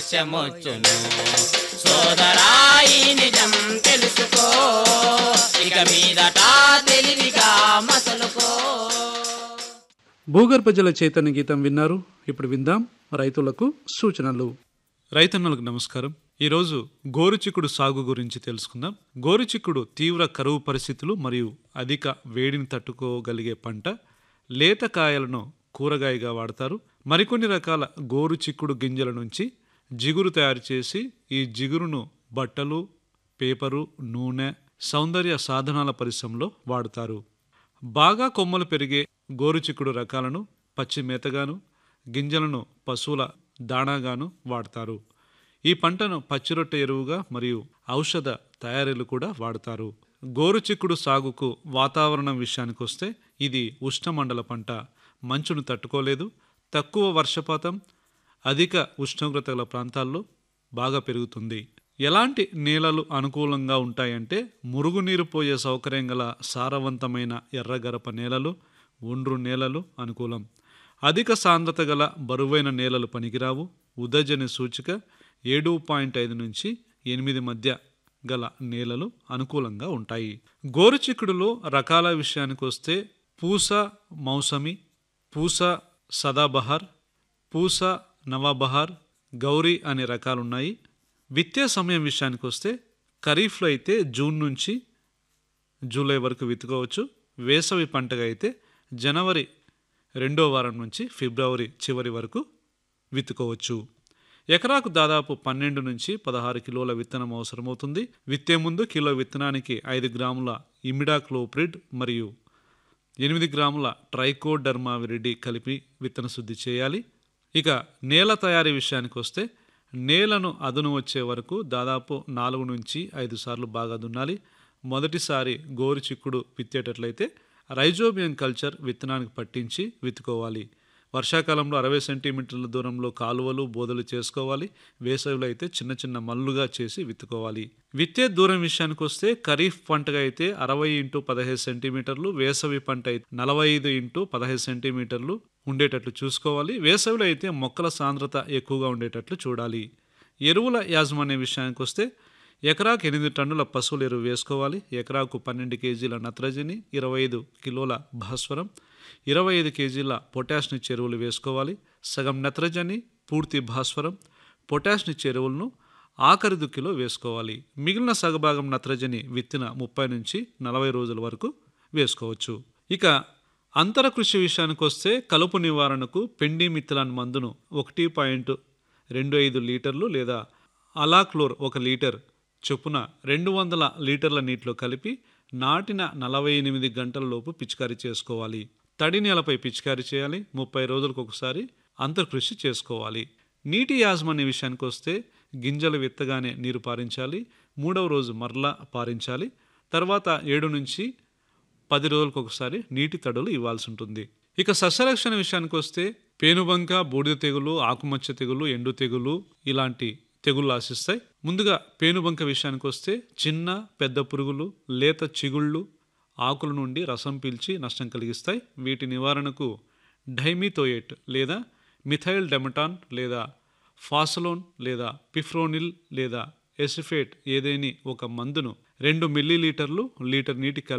వర్షమొచ్చును సోదరా ఈ నిజం తెలుసుకో ఇక మీదట తెలివిగా మసలుకో భూగర్భ జల చైతన్య గీతం విన్నారు ఇప్పుడు విందాం రైతులకు సూచనలు రైతన్నలకు నమస్కారం ఈరోజు గోరుచిక్కుడు సాగు గురించి తెలుసుకుందాం గోరుచిక్కుడు తీవ్ర కరువు పరిస్థితులు మరియు అధిక వేడిని తట్టుకోగలిగే పంట లేత కాయలను కూరగాయగా వాడతారు మరికొన్ని రకాల గోరుచిక్కుడు గింజల నుంచి జిగురు తయారు చేసి ఈ జిగురును బట్టలు పేపరు నూనె సౌందర్య సాధనాల పరిశ్రమలో వాడుతారు బాగా కొమ్మలు పెరిగే గోరుచిక్కుడు రకాలను పచ్చి మేతగాను గింజలను పశువుల దాణాగాను వాడతారు ఈ పంటను పచ్చిరొట్టె ఎరువుగా మరియు ఔషధ తయారీలు కూడా వాడతారు గోరుచిక్కుడు సాగుకు వాతావరణం విషయానికి వస్తే ఇది ఉష్ణమండల పంట మంచును తట్టుకోలేదు తక్కువ వర్షపాతం అధిక ఉష్ణోగ్రత గల ప్రాంతాల్లో బాగా పెరుగుతుంది ఎలాంటి నేలలు అనుకూలంగా ఉంటాయంటే మురుగునీరు పోయే సౌకర్యం గల సారవంతమైన ఎర్రగరప నేలలు ఒండ్రు నేలలు అనుకూలం అధిక సాంద్రత గల బరువైన నేలలు పనికిరావు ఉదజని సూచిక ఏడు పాయింట్ ఐదు నుంచి ఎనిమిది మధ్య గల నేలలు అనుకూలంగా ఉంటాయి గోరుచిక్కుడులో రకాల విషయానికి వస్తే పూస మౌసమి పూస సదాబహార్ పూస నవాబహార్ గౌరీ అనే రకాలున్నాయి విత్తే సమయం విషయానికి వస్తే ఖరీఫ్లో అయితే జూన్ నుంచి జూలై వరకు విత్తుకోవచ్చు వేసవి పంటగా అయితే జనవరి రెండో వారం నుంచి ఫిబ్రవరి చివరి వరకు విత్తుకోవచ్చు ఎకరాకు దాదాపు పన్నెండు నుంచి పదహారు కిలోల విత్తనం అవసరమవుతుంది విత్తే ముందు కిలో విత్తనానికి ఐదు గ్రాముల ఇమిడాక్లోప్రిడ్ మరియు ఎనిమిది గ్రాముల ట్రైకోడర్మావిరిడి కలిపి విత్తన శుద్ధి చేయాలి ఇక నేల తయారీ విషయానికి వస్తే నేలను అదును వచ్చే వరకు దాదాపు నాలుగు నుంచి ఐదు సార్లు బాగా దున్నాలి మొదటిసారి గోరు చిక్కుడు విత్తేటట్లయితే రైజోబియం కల్చర్ విత్తనానికి పట్టించి విత్తుకోవాలి వర్షాకాలంలో అరవై సెంటీమీటర్ల దూరంలో కాలువలు బోదలు చేసుకోవాలి వేసవిలో అయితే చిన్న చిన్న మల్లుగా చేసి విత్తుకోవాలి విత్తే దూరం విషయానికి వస్తే ఖరీఫ్ పంటగా అయితే అరవై ఇంటూ పదహైదు సెంటీమీటర్లు వేసవి పంట అయితే నలభై ఐదు ఇంటూ పదహైదు సెంటీమీటర్లు ఉండేటట్లు చూసుకోవాలి వేసవిలో అయితే మొక్కల సాంద్రత ఎక్కువగా ఉండేటట్లు చూడాలి ఎరువుల యాజమాన్య విషయానికి వస్తే ఎకరాకు ఎనిమిది టన్నుల పశువుల ఎరువు వేసుకోవాలి ఎకరాకు పన్నెండు కేజీల నత్రజని ఇరవై ఐదు కిలోల భాస్వరం ఇరవై ఐదు కేజీల పొటాష్ని చెరువులు వేసుకోవాలి సగం నత్రజని పూర్తి భాస్వరం పొటాష్ని చెరువులను ఆఖరి దుక్కిలో వేసుకోవాలి మిగిలిన సగభాగం నత్రజని విత్తిన ముప్పై నుంచి నలభై రోజుల వరకు వేసుకోవచ్చు ఇక అంతర కృషి విషయానికి వస్తే కలుపు నివారణకు పెండి మిథిలాన్ మందును ఒకటి పాయింట్ రెండు ఐదు లీటర్లు లేదా అలాక్లోర్ ఒక లీటర్ చొప్పున రెండు వందల లీటర్ల నీటిలో కలిపి నాటిన నలభై ఎనిమిది గంటల లోపు పిచికారీ చేసుకోవాలి తడి నేలపై పిచికారీ చేయాలి ముప్పై రోజులకు ఒకసారి అంతర్కృషి చేసుకోవాలి నీటి యాజమాన్య విషయానికి వస్తే గింజలు విత్తగానే నీరు పారించాలి మూడవ రోజు మరలా పారించాలి తర్వాత ఏడు నుంచి పది రోజులకు ఒకసారి నీటి తడులు ఇవ్వాల్సి ఉంటుంది ఇక సస్యరక్షణ విషయానికి వస్తే పేనుబంక బూడిద తెగులు ఆకుమచ్చ తెగులు ఎండు తెగులు ఇలాంటి తెగుళ్ళు ఆశిస్తాయి ముందుగా పేనుబంక విషయానికి వస్తే చిన్న పెద్ద పురుగులు లేత చిగుళ్ళు ఆకుల నుండి రసం పీల్చి నష్టం కలిగిస్తాయి వీటి నివారణకు డైమిథోయేట్ లేదా మిథైల్ డెమటాన్ లేదా ఫాసలోన్ లేదా పిఫ్రోనిల్ లేదా ఎసిఫేట్ ఏదేని ఒక మందును రెండు మిల్లీలీటర్లు లీటర్ నీటి